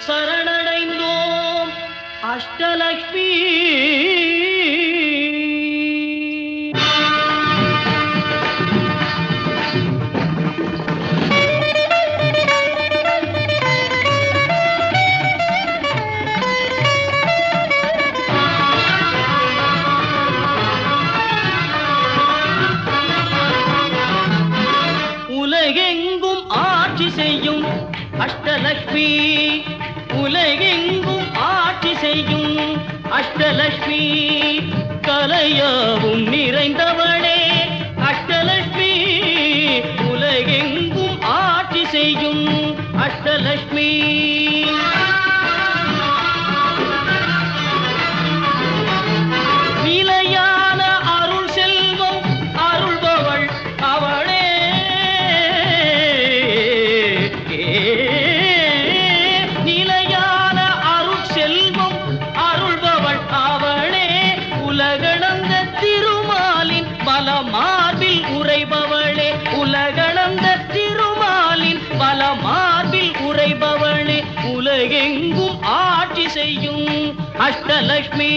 சரணடைந்தோம் அஷ்டலக்ஷ்மி உலகெங்கும் ஆட்சி செய்யும் அஷ்டலக்ஷ்மி உலகெங்கும் ஆட்சி செய்யும் அஷ்டலக்ஷ்மி கலையாவும் நிறைந்தவளே அஷ்டலக்ஷ்மி உலகெங்கும் ஆட்சி செய்யும் அஷ்டலக்ஷ்மி நிலையான அருள் செல்வம் அருள்பவள் அவளே நிலையான அருள் செல்வம் அருள்பவள் அவளே உலகளந்த திருமாலின் பல மார்பில் உரைபவளே உலகளந்த திருமாலின் பல மார்பில் உரைபவளே உலகெங்கும் ஆட்சி செய்யும் அஷ்டலக்ஷ்மி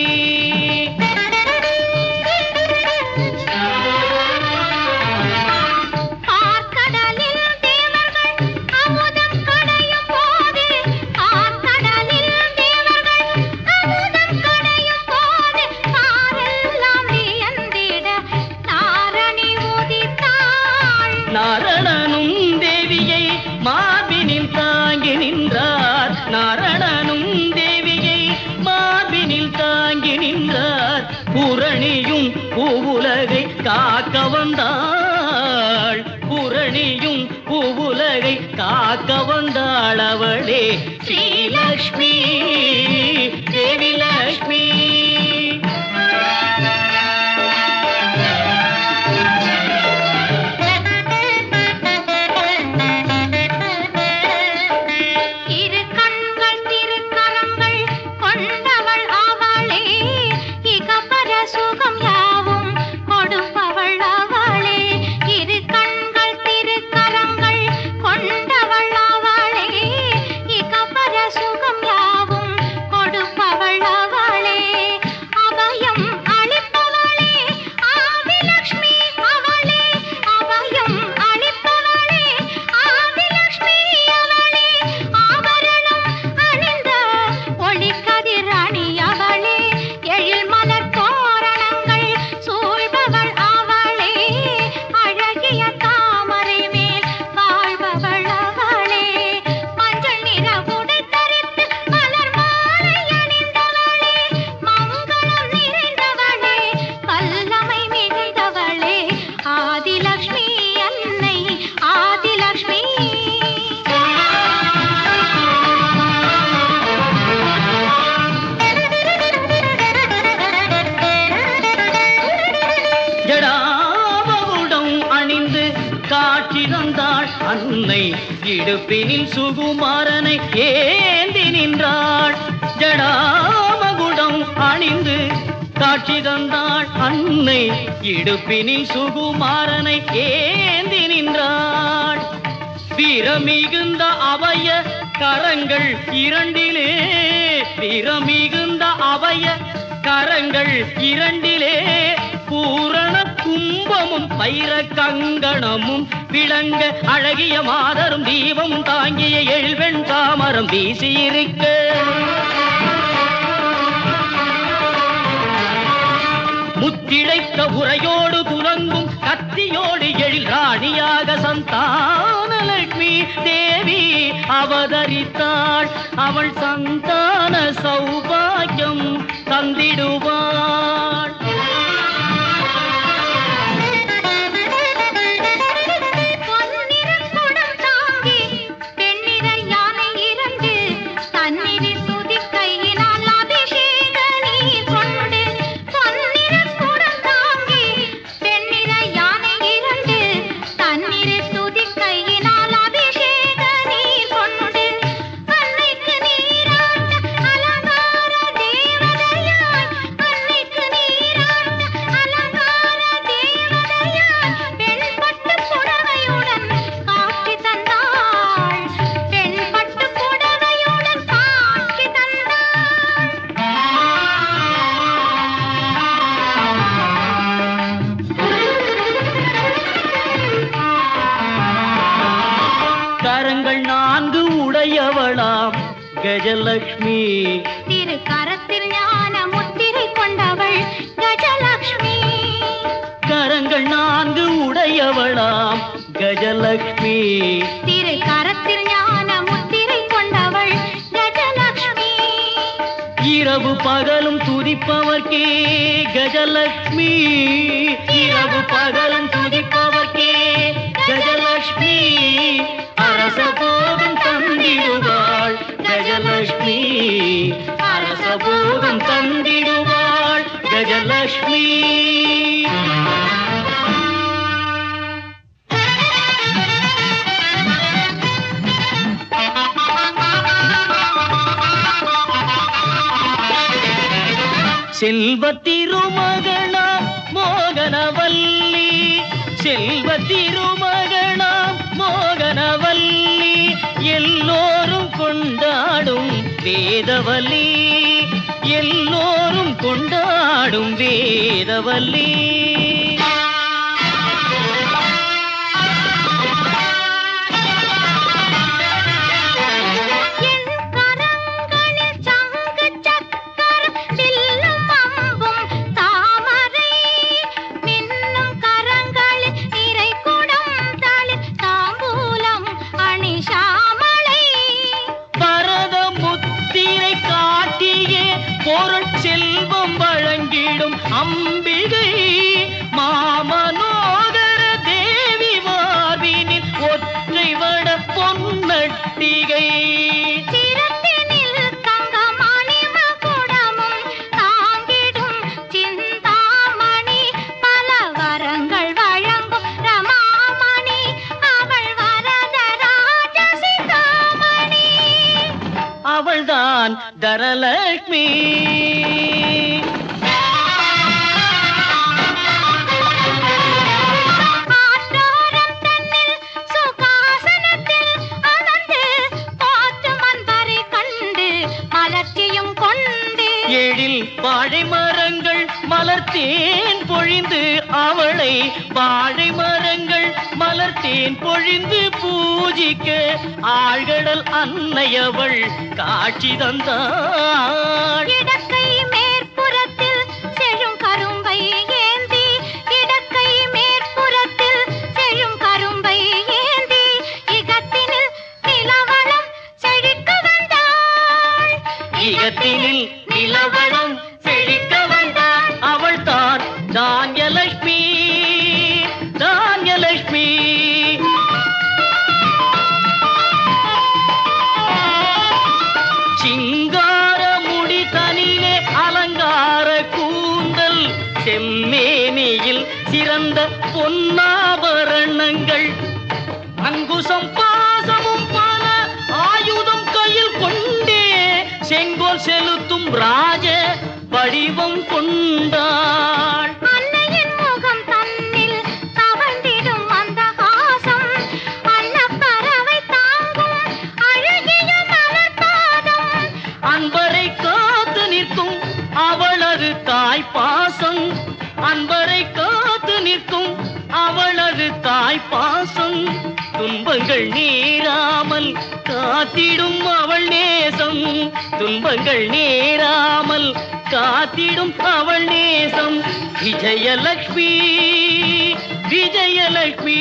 ஆர்க்கடலில் தேவர்கள் அமுதம் கடையும் போது ஆர்க்கடலில் தேவர்கள் அமுதம் கடையும் போது பாரெல்லாம் வியந்திட நாரணி உதித்தாள் நாரணனும் தேவியை மார்பினில் தாங்கி நின்றார் நாரணனும் தேவியை மார்பினில் தாங்கி நின்றார் பூரணியும் பூவுலகை காக்க வந்தாள் பூரணியும் பூவுலகை காக்க வந்தாள் அவளே ஸ்ரீலக்ஷ்மி தேவி லக்ஷ்மி இரு கண்கள் திருக்கரங்கள் கொண்டவள் அவளே இகபர சுகம் யாவும் கொடுப்பவள் அவளே இரு கண்கள் திருக்கரங்கள் கொண்டவள் அவளே இகபர சுகம் யாவும் கொடுப்பவள் அவளே அபயம் அளிப்பவளே ஆதிலக்ஷ்மி அவளே அபயம் அளிப்பவளே ஆதிலக்ஷ்மி அவளே ஆபரணம் அணிந்த ஒளிக்கதிர் அணி அவளே எழில் மலர் தோரணங்கள் சூழ்பவள் அவளே அழகிய தாமரை மேல் வாழ்பவள் அவளே மஞ்சள் நிற உடை தரித்து மலர் மாலை அணிந்தவளே மங்களம் நிறைந்தவளே வல்லமை மிகுந்தவளே ஆதிலக்ஷ்மி அன்னை ஆதிலக்ஷ்மி ஜடாமகுடம் அணிந்து காட்சி தந்தாள் அன்னை இடுப்பினில் சுகுமாரனை ஏந்தி நின்றாள் ஜடாமகுடம் அணிந்து காட்சி தந்தாள் அன்னை இடுப்பினில் சுகுமாரனை ஏந்தி நின்றாள் வீரமிகுந்த அவைய கரங்கள் இரண்டிலே வீரமிகுந்த அவைய கரங்கள் இரண்டிலே பூரண கும்பமும் பைர கங்கணமும் விளங்க அழகிய மாதரும் தீபம் தாங்கிய எழில்வெண் தாமரம் வீசியிருக்க முத்திழைத்த உரையோடு துலங்கும் கத்தியோடு எழில் ராணியாக சந்தானலட்சுமி தேவி அவதரித்தாள் அவள் சந்தான சௌபாகியம் தந்திடுவாள் பொன்னிறக் குடம் தாங்கி பெண்ணிற யானை இரண்டு தண்ணீரில் துதிக்கையினால் அபிஷேக நீர் கொண்டு பொன்னிறக் குடம் தாங்கி பெண்ணிற யானை இரண்டு தண்ணீரில் துதிக்கையினால் அபிஷேக நீர் கொண்டு அன்னைக்கு நீராட்ட அலங்கார தேவதையாய் அன்னைக்கு நீராட்ட உடையவளாம் கஜலக்ஷ்மி திரு கரத்தில் ஞான முத்திரை கொண்டவள் கஜலக்ஷ்மி கரங்கள் நான்கு உடையவளாம் கஜலக்ஷ்மி திரு கரத்தில் ஞான முத்திரை கொண்டவள் கஜலக்ஷ்மி இரவு பகலும் துதிப்பவர்க்கே கஜலக்ஷ்மி இரவு பகலும் துதிப்பவர்க்கே கஜலக்ஷ்மி அரச போகம் தந்திடுவாள் கஜலக்ஷ்மி அரச போகம் தந்திடுவாள் கஜலக்ஷ்மி செல்வ திருமகனா மோகனவல்லி செல்வ திருமகனா மோகனவல்லி எல்லோரும் கொண்டாடும் வேதவல்லி எல்லோரும் கொண்டாடும் வேதவல்லி என் கரங்களில் சங்கு சக்கரம் வில்லும் அம்பும் தாமரை மின்னும் கரங்களில் நிறை குடம் தளிர் தாம்பூலம் அணிஷாமளை பரத முத்திரை காட்டியே பொருட்செல்வம் வழங்கிடும் அம்பிகை மாமனோதர தேவி மார்பினில் ஒற்றை வட பொன்னட்டிகை சிரத்தினில் தங்கமணி மகுடமும் தாங்கிடும் சிந்தாமணி பல வரங்கள் வழங்கும் ரமாமணி அவள் வரதராஜ சிந்தாமணி அவள்தான் தரலக்ஷ்மி ஆற்றோரம் தன்னில் சுகாசனத்தில் அமர்ந்து போற்றும் அன்பரை கண்டு மலர்ச்சியும் கொண்டு எழில் வாழை மரங்கள் மலர்த்தேன் பொழிந்து அவளை வாழை மரங்கள் மலர்த்தேன் பொழிந்து பூஜிக்க ஆழ்கடல் அன்னையவள் காட்சி தந்தாள் இடக்கை மேற்புறத்தில் செழும் கரும்பை ஏந்தி இடக்கை மேற்புறத்தில் செழும் கரும்பை ஏந்தி இகத்தினில் நிலவளம் செழிக்க வந்தாள் இகத்தினில் நிலவளம் செழிக்க வந்தாள் அவள் தான் தானியலட்சுமி தானியலட்சுமி சிங்கார முடி தனிலே அலங்கார கூந்தல் செம்மேனியில் சிறந்த பொன்னாபரணங்கள் அங்குசம் பாசமும் பல ஆயுதம் கையில் கொண்டே செங்கோல் செலுத்தும் ராஜ வடிவம் கொண்டாள் அன்னையின் முகம் தன்னில் தவழ்ந்திடும் மந்தகாசம் அன்னப்பறவை தாங்கும் அழகிய மலர்பாதம் அன்பரை காத்து நிற்கும் அவளது தாய் பாசம் அன்பரை காத்து நிற்கும் அவளது தாய் பாசம் துன்பங்கள் நேராமல் காத்திடும் அவள் நேசம் துன்பங்கள் நேராமல் காத்திடும் அவள் நேசம் விஜயலட்சுமி விஜயலட்சுமி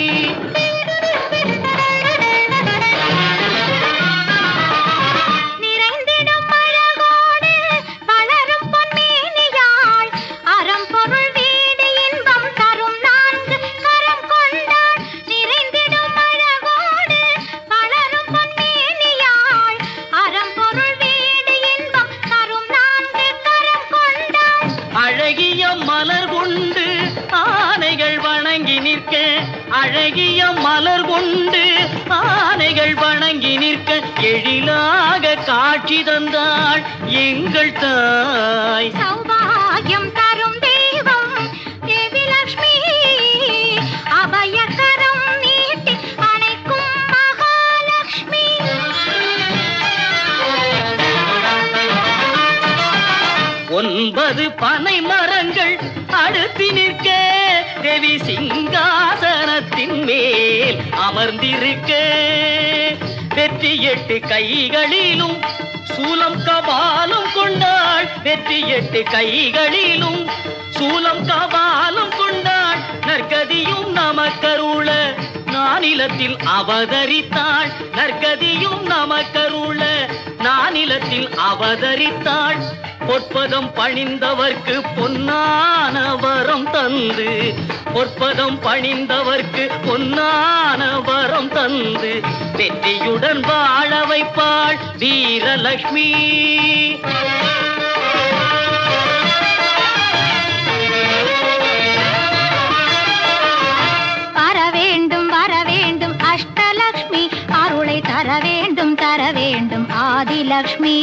நிறைந்திடும் அழகோடு வளரும் பொன்மேனியாள் அறம்பொருள் வீடு இன்பம் தரும் நான்கு கரம் கொண்டாள் நிறைந்திடும் அழகோடு வளரும் பொன்மேனியாள் அறம்பொருள் வீடு இன்பம் தரும் நான்கு கரம் கொண்டாள் அழகிய மலர் கொண்டு ஆனைகள் வணங்கி நிற்க அழகிய மலர் கொண்டு ஆனைகள் வணங்கி நிற்க எழிலாக காட்சி தந்தாள் எங்கள் தாய் சௌபாகியம் தரும் தெய்வம் தேவி லக்ஷ்மி அபயகரம் நீட்டி அணைக்கும் மகாலட்சுமி ஒன்பது பனை மரங்கள் அடுத்து நிற்க தேவி சிங்காசனத்தின் மேல் அமர்ந்திருக்க வெற்றி எட்டு கைகளிலும் சூலம் கபாலம் கொண்டாள் வெற்றி எட்டு கைகளிலும் சூலம் கபாலம் கொண்டாள் நற்கதியும் நமக்கருள நானிலத்தில் அவதரித்தாள் நற்கதியும் நமக்கருள நானிலத்தில் அவதரித்தாள் பொற்பதம் பணிந்தவர்க்கு பொன்னான வரம் தந்து பொற்பதம் பணிந்தவர்க்கு பொன்னான வரம் தந்து வெற்றியுடன் வாழ வைப்பாள் வீரலக்ஷ்மி வர வேண்டும் வர வேண்டும் அஷ்டலக்ஷ்மி அருளை தர வேண்டும் தர வேண்டும் ஆதிலக்ஷ்மி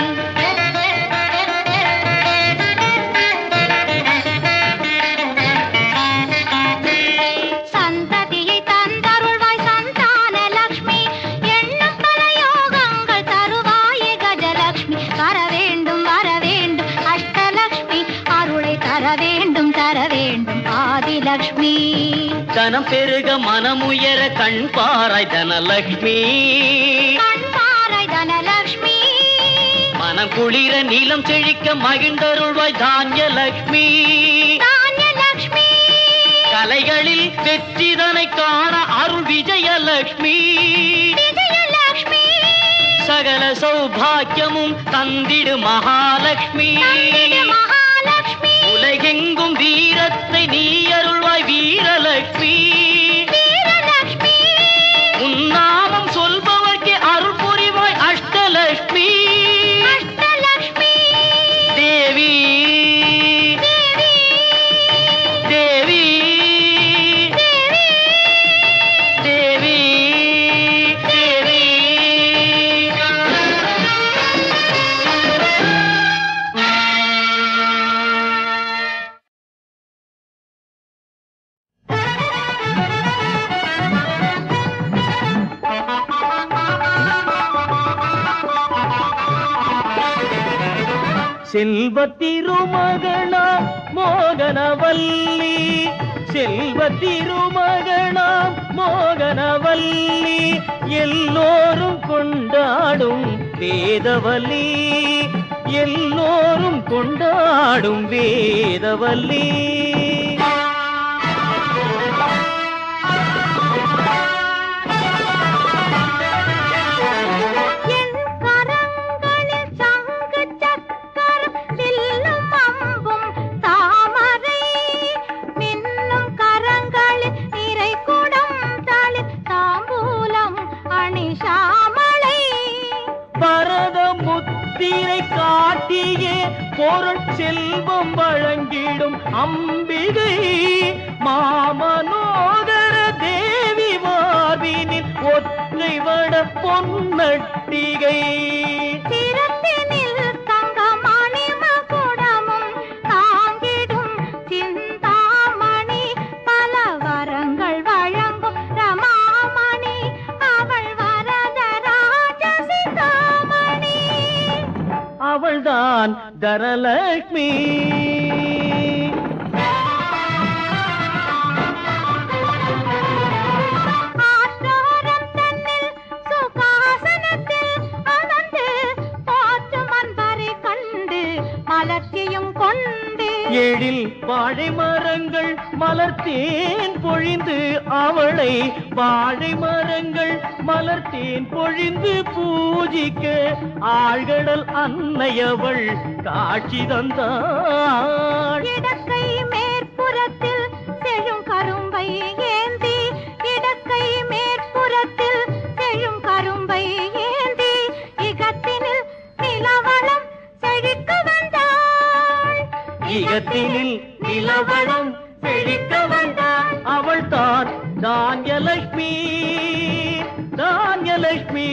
சந்ததியை தந்தருள்வாய் சந்தான லக்ஷ்மி எண்ணும் பல யோகங்கள் தருவாயே கஜலக்ஷ்மி வர வேண்டும் வர வேண்டும் அஷ்டலக்ஷ்மி அருளை தர வேண்டும் தர வேண்டும் ஆதிலக்ஷ்மி தனம் பெருக மனமுயர கண் பாராய் தனலக்ஷ்மி கண்பாராய் தனலக்ஷ்மி மனம் குளிர நீலம் செழிக்க மகிழ்ந்தருள்வாய் தானியலக்ஷ்மி தானியலக்ஷ்மி கலைகளில் வெற்றிதனை காண அருள் விஜயலக்ஷ்மி விஜயலக்ஷ்மி சகல சௌபாக்கியமும் தந்திடு மகாலட்சுமி தந்திடு மகாலக்ஷ்மி உலகெங்கும் வீரத்தை நீ அருள்வாய் வீரலட்சுமி வீரலக்ஷ்மி உன்னாமம் சொல்பவர்க்கு அருள் புரிவாய் அஷ்டலட்சுமி அஷ்டலக்ஷ்மி தேவி தேவி தேவி தேவி தேவி தேவி செல்வ திருமகனா மோகனவல்லி செல்வ திருமகனா மோகனவல்லி எல்லோரும் கொண்டாடும் வேதவல்லி எல்லோரும் கொண்டாடும் வேதவல்லி என் கரங்களில் சங்கு சக்கரம் வில்லும் அம்பும் தாமரை மின்னும் கரங்களில் நிறை குடம் தளிர் தாம்பூலம் அணிஷாமளை பரத முத்திரை காட்டியே பொருள் செல்வம் வழங்கிடும் அம்பிகை மாமனோதர தேவி மார்பினில் ஒற்றை வட பொன்னட்டிகை சிரத்தினில் தங்கமணி மகுடமும் தாங்கிடும் சிந்தாமணி பல வரங்கள் வழங்கும் ரமாமணி அவள் வரத ராஜசிதாமணி அவள்தான் தரலட்சுமி ஆற்றோரம் தன்னில் சுகாசனத்தில் அமர்ந்து போற்றும் அன்பரை கண்டு மலர்ச்சியும் கொண்டு எழில் வாழை மரங்கள் மலர்த்தேன் பொழிந்து அவளை வாழை மரங்கள் மலர்த்தேன் பொழிந்து பூஜிக்க ஆழ்கடல் அன்னையவள் காட்சி தந்தாள் இடக்கை மேற்புறத்தில் செழும் கரும்பை ஏந்தி இடக்கை மேற்புறத்தில் செழும் கரும்பை ஏந்தி இகத்தினில் நிலவளம் செழிக்க வந்தாள் இகத்தினில் நிலவளம் செழிக்க வந்தாள் அவள் தான் தானியலட்சுமி தானியலட்சுமி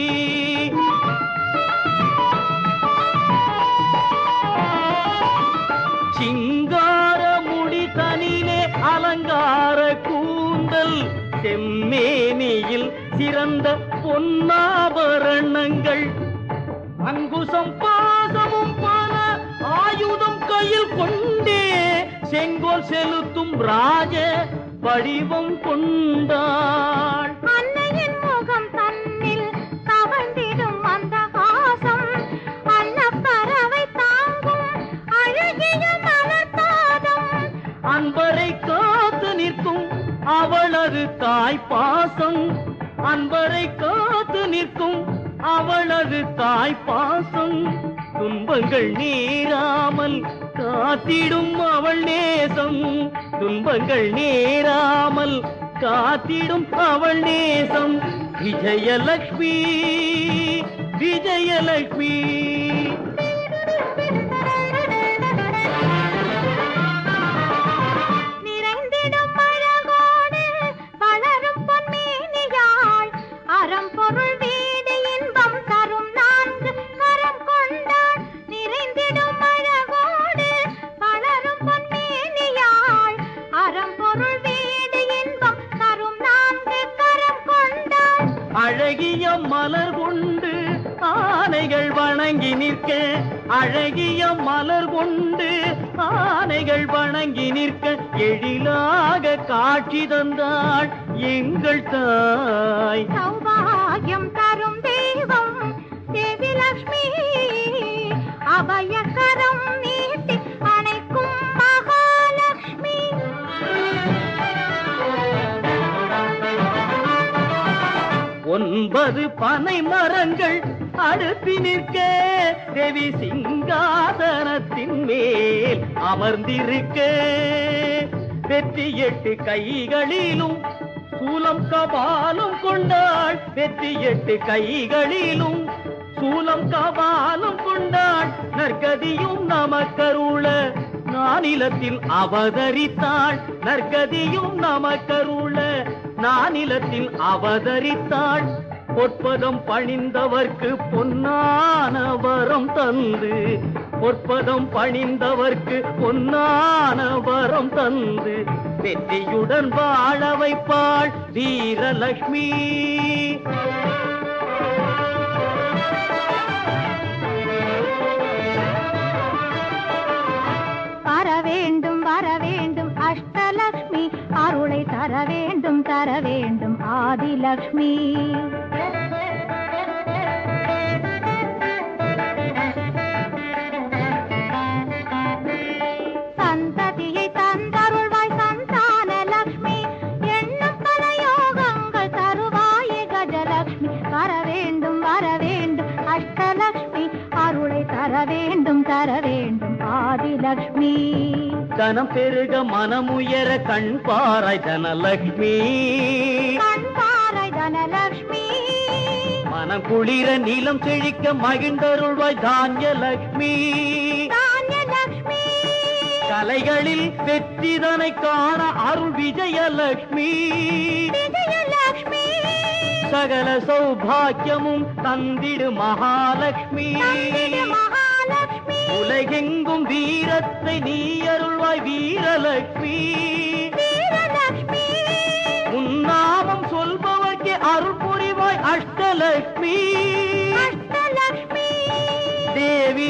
சிங்கார முடி தனிலே அலங்கார கூந்தல் செம்மேனியில் சிறந்த பொன்னாபரணங்கள் அங்குசம் பாசமும் பல ஆயுதம் கையில் கொண்டே செங்கோல் செலுத்தும் ராஜ வடிவம் கொண்டாள் அன்னையின் முகம் தன்னில் தவழ தாய் பாசம் அன்பரை காத்து நிற்கும் அவளது தாய் பாசம் துன்பங்கள் நேராமல் காத்திடும் அவள் நேசம் துன்பங்கள் நேராமல் காத்திடும் அவள் நேசம் விஜயலட்சுமி விஜயலட்சுமி நிறைந்திடும் அழகோடு வளரும் பொன்மேனியாள் அறம்பொருள் வீடு இன்பம் தரும் நான்கு கரம் கொண்டாள் நிறைந்திடும் அழகோடு வளரும் பொன்மேனியாள் அறம்பொருள் வீடு இன்பம் தரும் நான்கு கரம் கொண்டாள் அழகிய மலர் கொண்டு ஆனைகள் வணங்கி நிற்க அழகிய மலர் கொண்டு ஆனைகள் வணங்கி நிற்க எழிலாக காட்சி தந்தாள் எங்கள் தாய் சௌபாகியம் தரும் தெய்வம் தேவி லக்ஷ்மி அபயகரம் நீட்டி அணைக்கும் மகாலட்சுமி ஒன்பது பனை மரங்கள் அடுப்பி நிற்க தேவி சிங்காசனத்தின் மேல் அமர்ந்திருக்க வெற்றி எட்டு கைகளிலும் சூலம் கபாலம் கொண்டாள் வெற்றி எட்டு கைகளிலும் சூலம் கபாலம் கொண்டாள் நற்கதியும் நமக்கருள நானிலத்தில் அவதரித்தாள் நற்கதியும் நமக்கருள நானிலத்தில் அவதரித்தாள் பொற்பதம் பணிந்தவர்க்கு பொன்னான வரம் தந்து பொற்பதம் பணிந்தவர்க்கு பொன்னான வரம் தந்து வெற்றியுடன் வாழ வைப்பாள் வீரலட்சுமி வர வேண்டும் வர வேண்டும் அஷ்டலக்ஷ்மி அருளை தர வேண்டும் தர வேண்டும் ஆதிலக்ஷ்மி சந்ததியை தந்தருள்வாய் சந்தான லக்ஷ்மி எண்ணும் பல யோகங்கள் தருவாயே கஜலக்ஷ்மி வர வேண்டும் வர வேண்டும் அஷ்டலக்ஷ்மி அருளை தர வேண்டும் தர வேண்டும் ஆதிலக்ஷ்மி தனம் பெருக மனமுயர கண் பாராய் தனலட்சுமி கண் பாறை தனலக்ஷ்மி மனம் குளிர நீலம் செழிக்க மகிழ்ந்தருள்வாய் தானியலட்சுமி தானியலக்ஷ்மி கலைகளில் வெற்றிதனை காண அருள் விஜயலட்சுமி விஜயலக்ஷ்மி சகல சௌபாக்கியமும் தந்திடு மகாலட்சுமி தந்திடு மகாலட்சுமி உலகெங்கும் வீரத்தை நீ அருள்வாய் வீரலட்சுமி வீரலக்ஷ்மி உன்னாமம் சொல்பவர்க்கு அருள் புரிவாய் அஷ்டலட்சுமி அஷ்டலக்ஷ்மி தேவி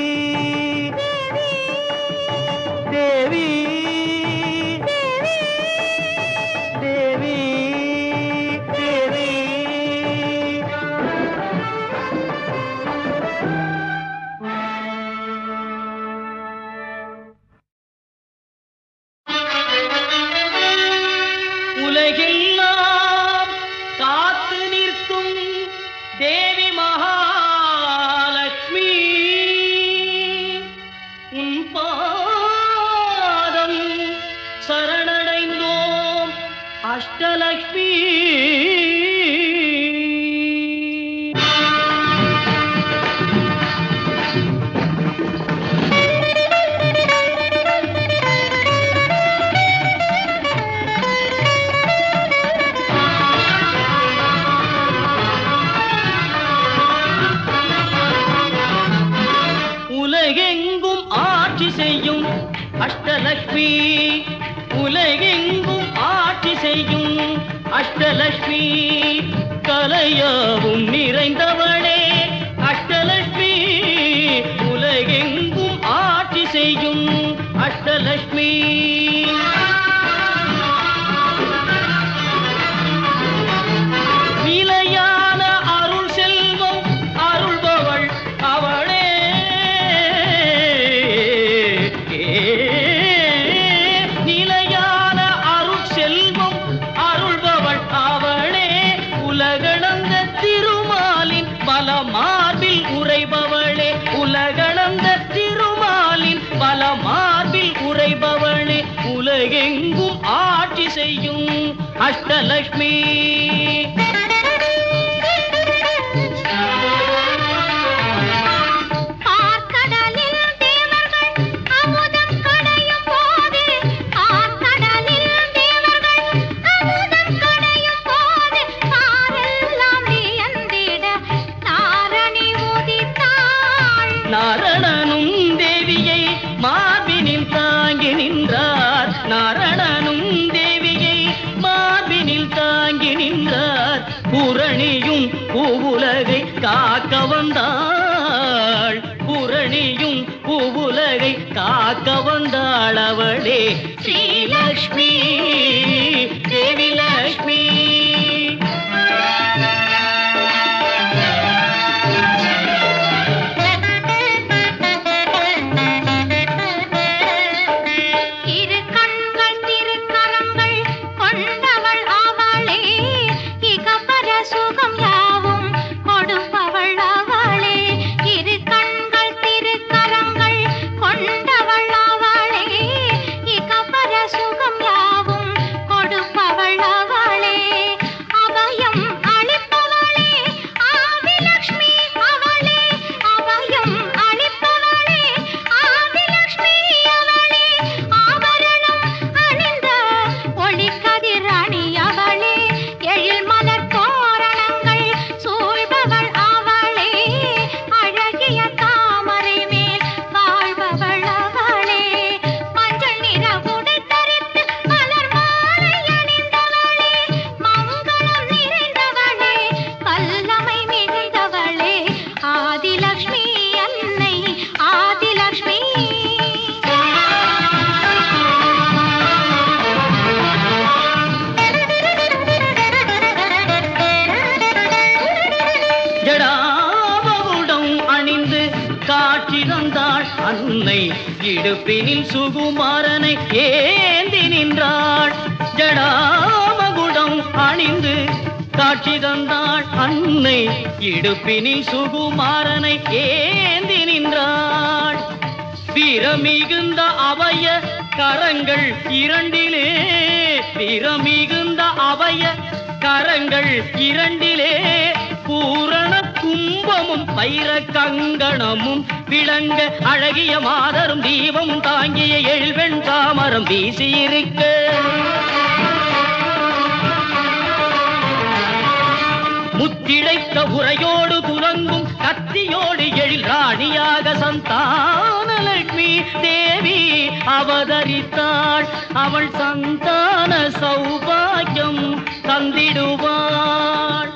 தேவி தேவி தேவி தேவி தேவி உலகெல்லாம் காத்து நிற்கும் தேவி மகாலட்சுமி உன் பாதம் சரணடைந்தோம் அஷ்டலக்ஷ்மி உலகெங்கும் ஆட்சி செய்யும் அஷ்டலக்ஷ்மி உலகெங்கும் ஆட்சி செய்யும் அஷ்டலக்ஷ்மி கலையாவும் நிறைந்தவளே அஷ்டலக்ஷ்மி உலகெங்கும் ஆட்சி செய்யும் அஷ்டலக்ஷ்மி நிலையான அருள் செல்வம் அருள்பவள் அவளே நிலையான அருள் செல்வம் அருள்பவள் அஷ்டலக்ஷ்மி ஆர்க்கடலில் தேவர்கள் அமுதம் கடையும் போது ஆர்க்கடலில் தேவர்கள் அமுதம் கடையும் போது பாரெல்லாம் வியந்திட தாரணி உதித்தாள் நாரணனும் தேவியை மார்பினில் தாங்கி நின்றார் நாரணனும் தேவியை மார்பினில் தாங்கி நின்றார் பூரணியும் பூவுலகை காக்க வந்தாள் பூரணியும் பூவுலகை காக்க வந்தாள் அவளே ஸ்ரீலக்ஷ்மி தேவி லக்ஷ்மி இரு கண்கள் திருக்கரங்கள் கொண்டவள் அவளே இகபர சுகம் யாவும் கொடுப்பவள் அவளே இரு கண்கள் திருக்கரங்கள் கொண்டவள் அவளே இகபர சுகம் யாவும் கொடுப்பவள் அவளே அபயம் அளிப்பவளே ஆதிலக்ஷ்மி அவளே அபயம் அளிப்பவளே ஆதிலக்ஷ்மி அவளே ஆபரணம் அணிந்த ஒளிக்கதிர் அணி அவளே எழில் மலர் தோரணங்கள் சூழ்பவள் அவளே அழகிய தாமரை மேல் வாழ்பவள் அவளே மஞ்சள் நிற உடை தரித்து மலர் மாலை அணிந்தவளே மங்களம் நிறைந்தவளே வல்லமை மிகுந்தவளே ஆதிலக்ஷ்மி அன்னை ஆதிலக்ஷ்மி ஜடாபகுடம் அணிந்து காட்சி தந்தாள் அன்னை இடுப்பினில் சுகுமாரனை ஏந்தி நின்றாள் ஜடாமகுடம் அணிந்து காட்சி தந்தாள் அன்னை இடுப்பினில் சுகுமாரனை ஏந்தி நின்றாள் வீரமிகுந்த அபய கரங்கள் இரண்டிலே வீரமிகுந்த அபய கரங்கள் இரண்டிலே பூரண கும்பமும் பைர கங்கணமும் விளங்க அழகிய மாதரும் தீபமும் தாங்கிய எழுவெண் தாமரம் வீசியிருக்க முத்திழைத்த உரையோடு துலங்கும் கத்தியோடு எழில் ராணியாக சந்தானலட்சுமி தேவி அவதரித்தாள் அவள் சந்தான சௌபாகியம் தந்திடுவாள்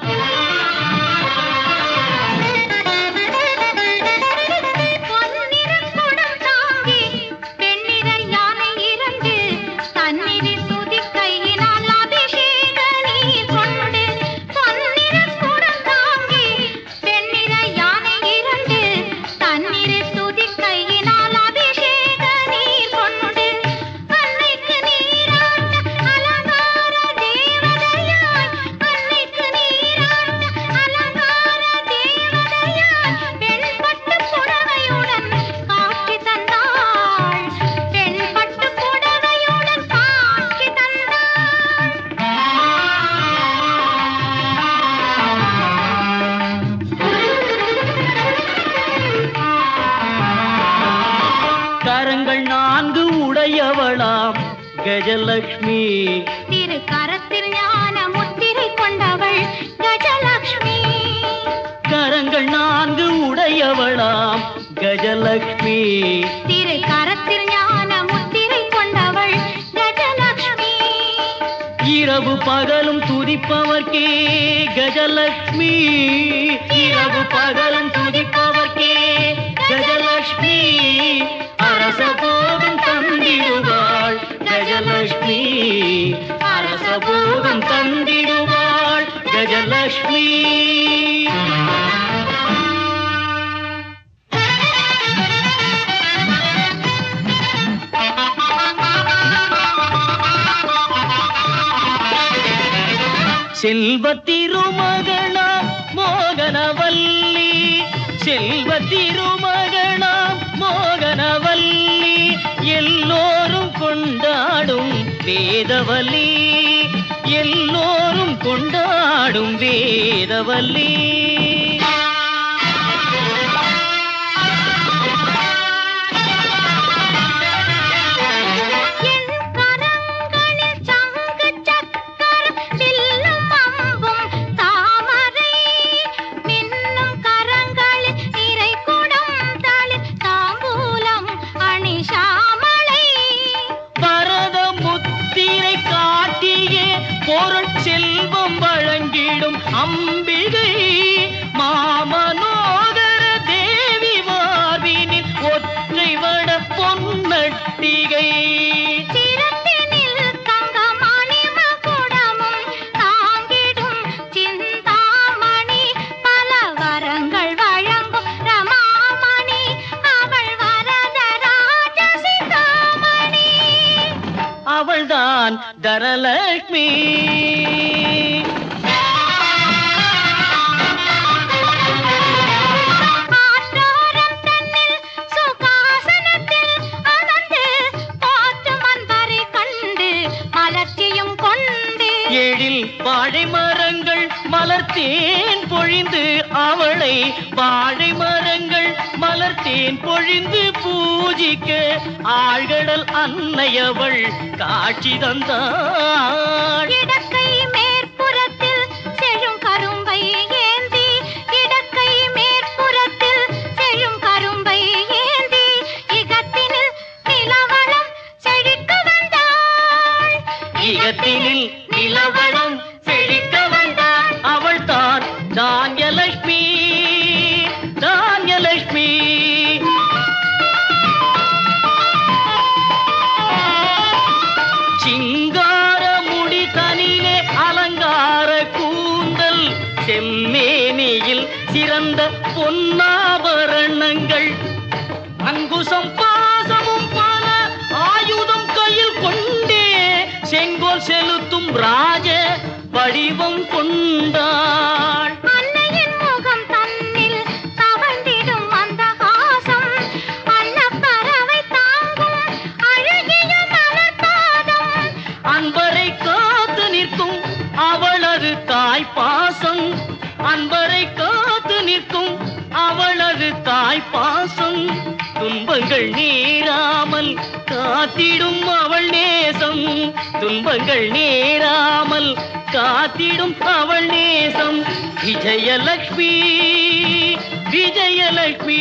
பொன்னிறம் குடம் தாங்கி பெண்ணிற யானை இரண்டு தண்ணீரில் துதி கையினால் அபிஷேக நீர் கொண்டு பொன்னிறம் குடம் தாங்கி பெண்ணிற யானை இரண்டு தண்ணீரில் துதி கையினால் அபிஷேக நீர் கொண்டு அன்னைக்கு நீராட்ட அலங்கார தேவதையாய் அன்னைக்கு நீராட்ட அலங்கார தேவதையாய் பெண்பட்டு புடவையுடன் காட்சி தந்தாள் பெண்பட்டு புடவையுடன் காட்சி கரங்கள் நான்கு உடையவளாம் கஜலக்ஷ்மி திரு கரத்தில் ஞான முத்திரை கொண்டவள் கஜலக்ஷ்மி கரங்கள் நான்கு உடையவளாம் கஜலக்ஷ்மி திரு கரத்தில் ஞான முத்திரை கொண்டவள் கஜலக்ஷ்மி இரவு பகலும் துதிப்பவர்க்கே கஜலக்ஷ்மி இரவு பகலும் துதிப்பவர்க்கே கஜலக்ஷ்மி அரச போகம் தந்திடுவாள் கஜலக்ஷ்மி அரச போகம் தந்திடுவாள் கஜலக்ஷ்மி செல்வ திருமகனா மோகனவல்லி செல்வ திருமகனா மோகனவல்லி எல்லோரும் கொண்டாடும் வேதவல்லி எல்லோரும் கொண்டாடும் வேதவல்லி என் கரங்களில் சங்கு சக்கரம் வில்லும் அம்பும் தாமரை மின்னும் கரங்களில் நிறை குடம் தளிர் தாம்பூலம் அணிஷாமளை பரத முத்திரை காட்டியே பொருள் செல்வம் வழங்கிடும் அம்பிகை மாமனோதர தேவி மார்பினில் ஒற்றை வட பொன்னட்டிகை சிரத்தினில் தங்கமணி மகுடமும் தாங்கிடும் சிந்தாமணி பல வரங்கள் வழங்கும் ரமாமணி அவள் வரத ராஜசிகாமணி அவள்தான் தரலக்ஷ்மி ஆற்றோரம் தன்னில் சுகாசனத்தில் அமர்ந்து போற்றும் அன்பரை கண்டு மலர்ச்சியும் கொண்டு எழில் வாழை மரங்கள் மலர்த்தேன் பொழிந்து அவளை வாழை மரங்கள் மலர்த்தேன் பொழிந்து பூஜிக்க ஆழ்கடல் அன்னையவள் காட்சி தந்தாள் இடக்கை மேற்புறத்தில் செழும் கரும்பை ஏந்தி இடக்கை மேற்புறத்தில் செழும் கரும்பை ஏந்தி இகத்தினில் நிலவளம் செழிக்க வந்தாள் இகத்தினில் நிலவளம் செழிக்க வந்தாள் அவள் தான் தானியலட்சுமி தானியலட்சுமி சிங்கார முடி தனிலே அலங்கார கூந்தல் செம்மேனியில் சிறந்த பொன்னாபரணங்கள் அங்குசம் பாசமும் பல ஆயுதம் கையில் கொண்டே செங்கோல் செலுத்தும் ராஜ வடிவம் கொண்டாள் அன்னையின் முகம் தன்னில் தவழ்ந்திடும் மந்தகாசம் அன்னப்பறவை தாங்கும் அழகிய மலர்பாதம் அன்பரை காத்து நிற்கும் அவளது தாய் பாசம் அன்பரை காத்து நிற்கும் அவளது தாய் பாசம் துன்பங்கள் நேராமல் காத்திடும் அவள் நேசம் துன்பங்கள் நேராமல் காத்திடும் அவள் நேசம் விஜயலட்சுமி விஜயலட்சுமி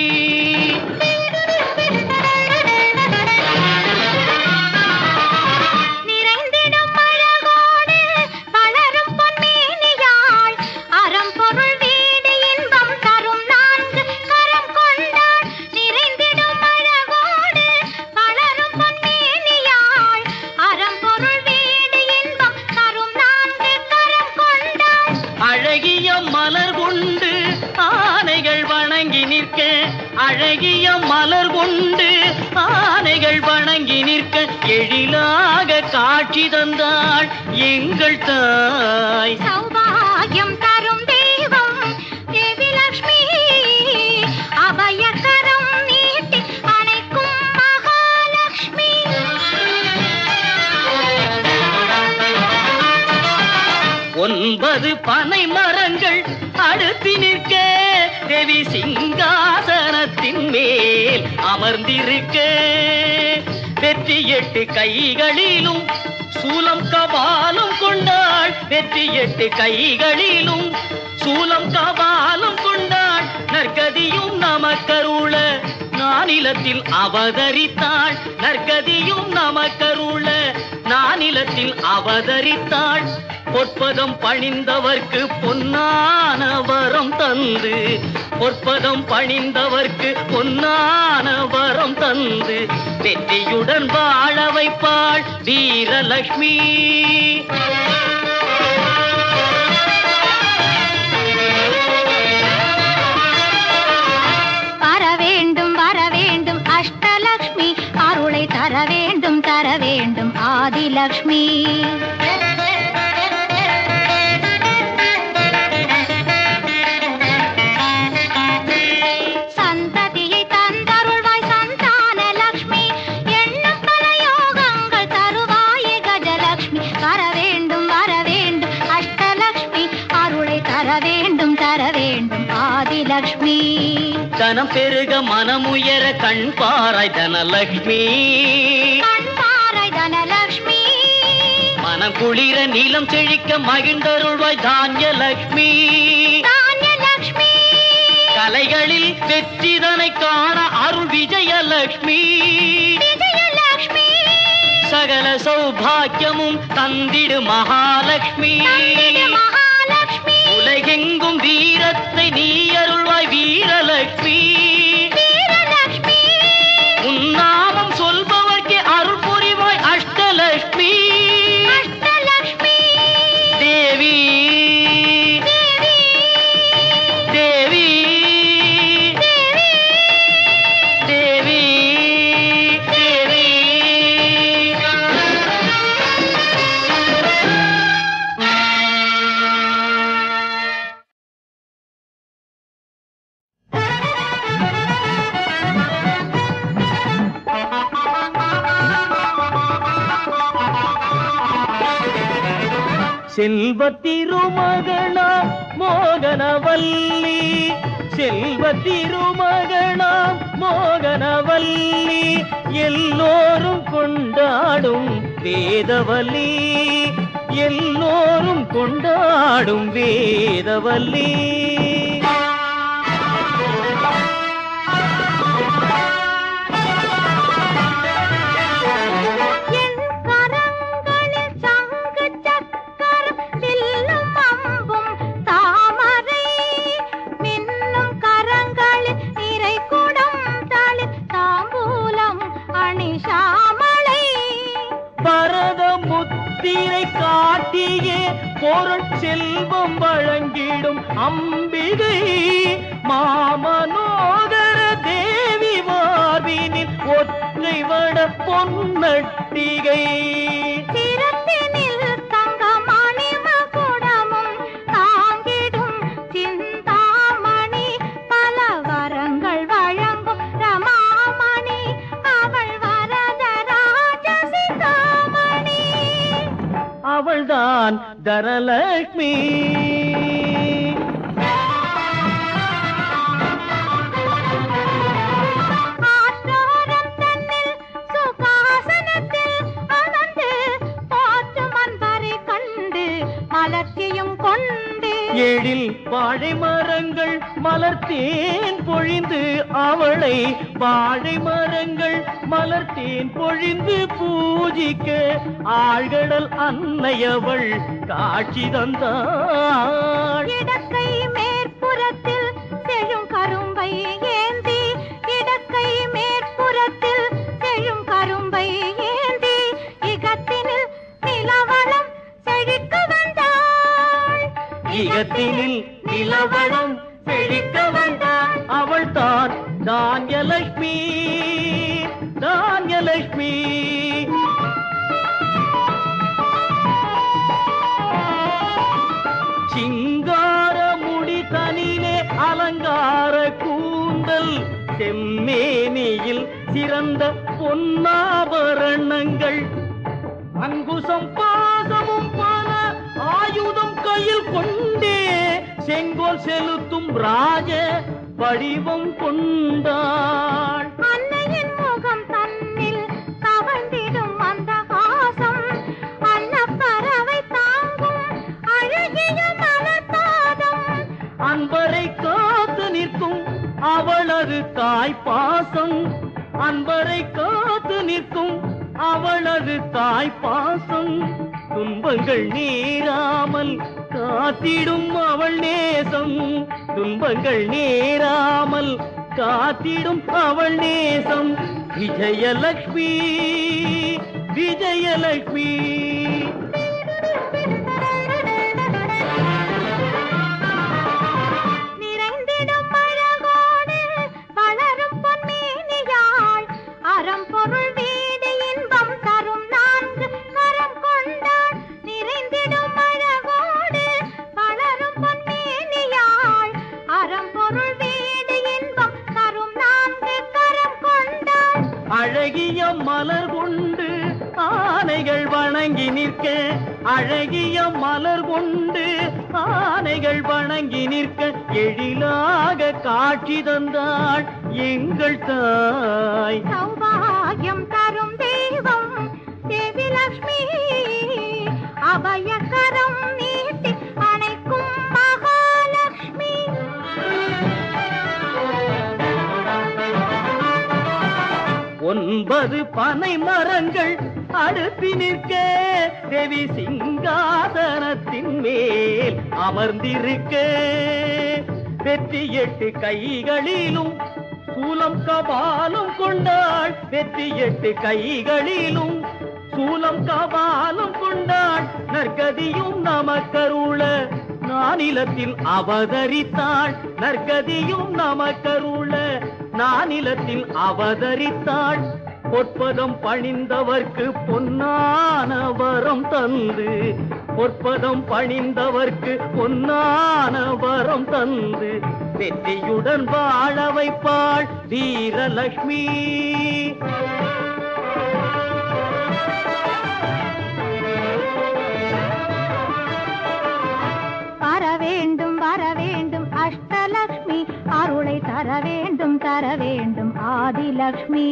நிறைந்திடும் அழகோடு வளரும் பொன்மேனியாள் அறம்பொருள் வீடு இன்பம் தரும் நான்கு கரம் கொண்டாள் நிறைந்திடும் அழகோடு வளரும் பொன்மேனியாள் அறம்பொருள் வீடு இன்பம் தரும் நான்கு கரம் கொண்டாள் அழகிய மலர் கொண்டு ஆனைகள் வணங்கி நிற்க அழகிய மலர் கொண்டு ஆனைகள் வணங்கி நிற்க எழிலாக காட்சி தந்தாள் எங்கள் தாய் சௌபாகியம் தரும் தெய்வம் தேவி லக்ஷ்மி அபயகரம் நீட்டி அணைக்கும் மகாலட்சுமி ஒன்பது பனை மரங்கள் அடுத்து நிற்க தேவி சிங்காசனத்தின் மேல் அமர்ந்திருக்க வெற்றி எட்டு கைகளிலும் சூலம் கபாலம் கொண்டாள் வெற்றி எட்டு கைகளிலும் சூலம் கபாலம் கொண்டாள் நற்கதியும் நமக்கருள நானிலத்தில் அவதரித்தாள் நற்கதியும் நமக்கருள நானிலத்தில் அவதரித்தாள் பொற்பதம் பணிந்தவர்க்கு பொன்னான வரம் தந்து பொற்பதம் பணிந்தவர்க்கு பொன்னான வரம் தந்து வெற்றியுடன் வாழ வைப்பாள் வீரலட்சுமி வர வேண்டும் வர வேண்டும் அஷ்டலக்ஷ்மி அருளை தர வேண்டும் தர வேண்டும் ஆதிலக்ஷ்மி சந்ததியை தந்தருள்வாய் சந்தான லக்ஷ்மி எண்ணம் பல யோகங்கள் தருவாயே கஜலக்ஷ்மி வர வேண்டும் வர வேண்டும் வளம் பெருக மனமுயர கண் பாராய் தனலக்ஷ்மி கண் பாறை தனலக்ஷ்மி மனம் குளிர நீலம் செழிக்க மகிழ்ந்தருள்வாய் தானியலக்ஷ்மி தானியலக்ஷ்மி கலைகளில் வெற்றிதனை காண அருள் விஜயலக்ஷ்மி விஜயலக்ஷ்மி சகல சௌபாக்கியமும் தந்திடு மகாலட்சுமி தந்திடு மகாலட்சுமி உலகெங்கும் வீரத்தை நீ அருள்வாய் வீரலட்சுமி வீரலக்ஷ்மி உன்னாமம் சொல்பவர்க்கு அருள் புரிவாய் அஷ்டலட்சுமி அஷ்டலக்ஷ்மி தேவி தேவி தேவி தேவி தேவி தேவி செல்வ திருமகனா மோகனவல்லி செல்வ திருமகனா மோகனவல்லி எல்லோரும் கொண்டாடும் வேதவல்லி எல்லோரும் கொண்டாடும் வேதவல்லி என் கரங்களில் சங்கு சக்கரம் வில்லும் அம்பும் தாமரை மின்னும் கரங்களில் நிறை குடம் தளிர் தாம்பூலம் அணிஷாமளை பரத முத்திரை காட்டியே பொருள் செல்வம் வழங்கிடும் அம்பிகை மாமனோதர தேவி மார்பினில் ஒற்றை வட பொன்னட்டிகை சிரத்தினில் தங்கமணி மகுடமும் தாங்கிடும் சிந்தாமணி பல வரங்கள் வழங்கும் ரமாமணி அவள் வரத ராஜசிகாமணி அவள்தான் தனலட்சுமி ஆற்றோரம் தன்னில் சுகாசனத்தில் அமர்ந்து போற்றும் அன்பரை கண்டு மலர்ச்சியும் கொண்டு எழில் வாழை மரங்கள் மலர்த்தேன் பொழிந்து அவளை வாழை மரங்கள் மலர்த்தேன் பொழிந்து பூஜிக்க ஆழ்கடல் அன்னையவள் காட்சி தந்தாள் இடக்கை மேற்புறத்தில் செழும் கரும்பை ஏந்தி இடக்கை மேற்புறத்தில் செழும் கரும்பை ஏந்தி இகத்தினில் நிலவளம் செழிக்க வந்தாள் இகத்தினில் நிலவளம் செழிக்க வந்தாள் அவள் தான் தானியலட்சுமி தானியலட்சுமி சிங்கார முடி தனிலே அலங்கார கூந்தல் செம்மேனியில் சிறந்த பொன்னாபரணங்கள் அங்குசம் பாசமும் பல ஆயுதம் கையில் கொண்டே செங்கோல் செலுத்தும் ராஜ வடிவம் கொண்டாள் அன்னையின் முகம் தன்னில் கவர்ந்திடும் அந்த ஹாசம் அன்னப்பறவை தாங்கும் அழகிய மலர்பாதம் அன்பரை காத்து நிற்கும் அவளது தாய் பாசம் அன்பரை காத்து நிற்கும் அவளது தாய் பாசம் துன்பங்கள் நேராமல் காத்திடும் அவள் நேசம் துன்பங்கள் நேராமல் காத்திடும் அவள் நேசம் விஜயலட்சுமி விஜயலட்சுமி நிறைந்திடும் அழகோடு வளரும் பொன்மேனியாள் அறம் பொருள் வீடு இன்பம் தரும் நான்கு கரம் கொண்டாள் நிறைந்திடும் அழகோடு வளரும் பொன்மேனியாள் அறம் பொருள் வீடு இன்பம் தரும் நான்கு கரம் கொண்டாள் அழகிய மலர் கொண்டு ஆனைகள் வணங்கி நிற்க அழகிய மலர் கொண்டு ஆனைகள் வணங்கி நிற்க எழிலாக காட்சி தந்தாள் எங்கள் தாய் சௌபாகியம் தரும் தெய்வம் தேவி லக்ஷ்மி அபயகரம் நீட்டி அணைக்கும் மகாலட்சுமி ஒன்பது பனை மரங்கள் அடுப்பி நிற்க தேவி சிங்காசனத்தின் மேல் அமர்ந்திருக்க வெற்றி எட்டு கைகளிலும் சூலம் கபாலம் கொண்டாள் வெற்றி எட்டு கைகளிலும் சூலம் கபாலம் கொண்டாள் நற்கதியும் நமக்கருள நானிலத்தில் அவதரித்தாள் நற்கதியும் நமக்கருள நானிலத்தில் அவதரித்தாள் பொற்பதம் பணிந்தவர்க்கு பொன்னான வரம் தந்து பொற்பதம் பணிந்தவர்க்கு பொன்னான வரம் தந்து வெற்றியுடன் வாழ வைப்பாள் வீரலட்சுமி வர வேண்டும் வர வேண்டும் அஷ்டலக்ஷ்மி அருளை தர வேண்டும் தர வேண்டும் ஆதிலக்ஷ்மி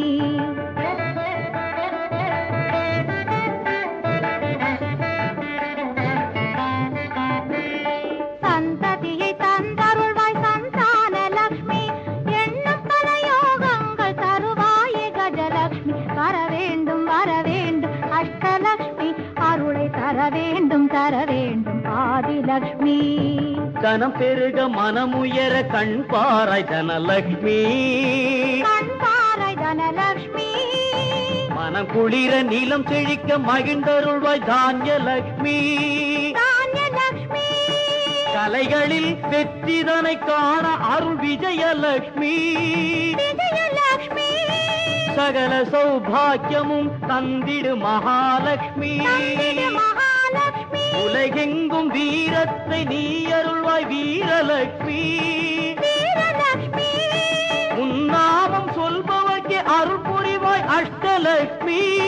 சந்ததியை தந்தருள்வாய் சந்தான லக்ஷ்மி எண்ணும் பல யோகங்கள் தருவாயே கஜலக்ஷ்மி வர வேண்டும் வர வேண்டும் அஷ்டலக்ஷ்மி அருளை தர வேண்டும் தர வேண்டும் ஆதிலக்ஷ்மி தனம் பெருக மனமுயர கண் பாராய் தனலட்சுமி கண் பாராய் தனலக்ஷ்மி மனம் குளிர நீலம் செழிக்க மகிழ்ந்தருள்வாய் தானியலட்சுமி தானியலக்ஷ்மி கலைகளில் வெற்றிதனை காண அருள் விஜயலட்சுமி விஜயலக்ஷ்மி சகல சௌபாக்கியமும் தந்திடு மகாலட்சுமி தந்திடு மகாலட்சுமி உலகெங்கும் வீரத்தை நீ அருள்வாய் வீரலட்சுமி வீரலக்ஷ்மி உன்னாமம் சொல்பவர்க்கு அருள் புரிவாய் அஷ்டலட்சுமி